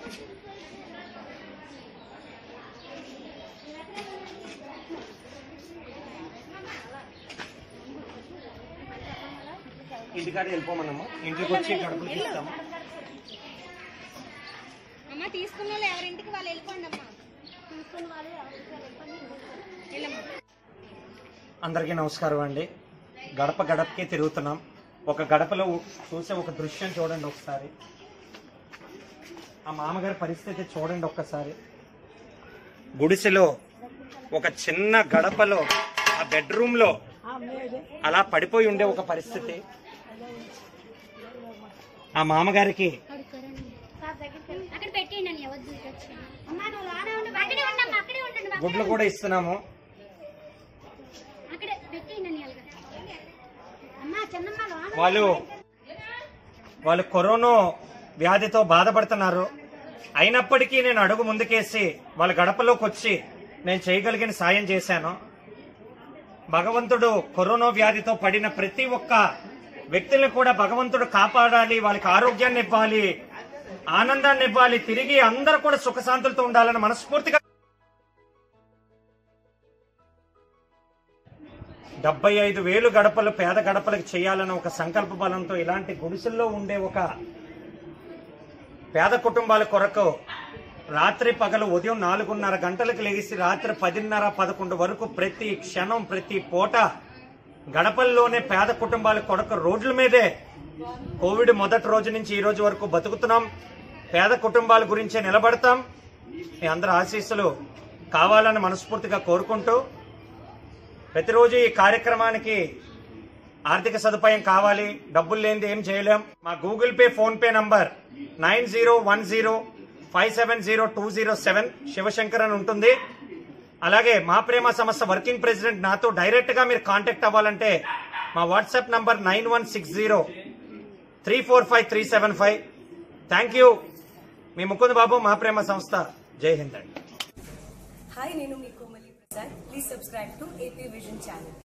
ఇంటికాడ వెళ్ళిపోమన్నమ్మా ఇంటికి వచ్చి గడపలు తీస్తాము అమ్మ తీసుకున్న వాళ్ళు ఎవరింటికి వాళ్ళు వెళ్ళిపోండి అమ్మా తీసుకున్న వాళ్ళు ఎవరింటికి వాళ్ళు వెళ్ళిపోండి వెళ్ళమ్మా అందరికీ నమస్కారం అండి గడప గడపకి తిరుగుతున్నాం ఒక గడపలో చూసే ఒక దృశ్యం చూడండి ఒకసారి ఆ మామగారి పరిస్థితి చూడండి ఒక్కసారి గుడిసెలో ఒక చిన్న గడపలో ఆ బెడ్రూమ్ లో అలా పడిపోయి ఉండే ఒక పరిస్థితి ఆ మామగారికి అక్కడ పెట్టేయండి అని ఎవరు తీసుకొచ్చి అమ్మా నువ్వు రానే ఉండు అక్కడే ఉండమ్మా అక్కడే ఉండండి బాబు. గుడ్లు కూడా ఇస్తున్నాము అక్కడే పెట్టేయండి అని అలాగా. అమ్మా చిన్నమ్మ లోన వాళ్ళు వాళ్ళు కరోనా వ్యాధితో బాధపడుతున్నారు అయినప్పటికీ నేను అడుగు ముందుకేసి వాళ్ళ గడపలోకి వచ్చి నేను చేయగలిగిన సాయం చేశాను భగవంతుడు కరోనా వ్యాధితో పడిన ప్రతి ఒక్క వ్యక్తుల్ని కూడా భగవంతుడు కాపాడాలి వాళ్ళకి ఆరోగ్యాన్ని ఇవ్వాలి ఆనందాన్ని ఇవ్వాలి తిరిగి అందరూ కూడా సుఖశాంతులతో ఉండాలని మనస్ఫూర్తిగా డెబ్బై ఐదు వేలు గడపలు పేద గడపలకు చేయాలని ఒక సంకల్ప బలంతో ఇలాంటి గుడిసెల్లో ఉండే ఒక పేద కుటుంబాల కొరకు రాత్రి పగలు ఉదయం నాలుగున్నర గంటలకు లెగిసి రాత్రి పదిన్నర పదకొండు వరకు ప్రతి క్షణం ప్రతి పూట గడపల్లోనే పేద కుటుంబాల కొరకు రోడ్ల మీదే కోవిడ్ మొదటి రోజు నుంచి ఈ రోజు వరకు బతుకుతున్నాం పేద కుటుంబాల గురించే నిలబడతాం మీ అందరి ఆశీస్సులు కావాలని మనస్ఫూర్తిగా కోరుకుంటూ ప్రతిరోజు ఈ కార్యక్రమానికి ఆర్థిక సదుపాయం కావాలి డబ్బులు లేనిది ఏం చేయలేం మా Google Pay PhonePe number nine zero one zero five seven zero two zero seven Shivashankar అని ఉంటుంది అలాగే మా ప్రేమ సంస్థ వర్కింగ్ ప్రెసిడెంట్ నాతో డైరెక్ట్ గా మీరు కాంటాక్ట్ అవ్వాలంటే మా WhatsApp number nine one six zero three four five three seven five thank you మీ ముకుంద్ బాబు మా ప్రేమ సంస్థ జై హింద్ అండి హాయ్ నేను మీ Komali Prasad please subscribe to AP Vision channel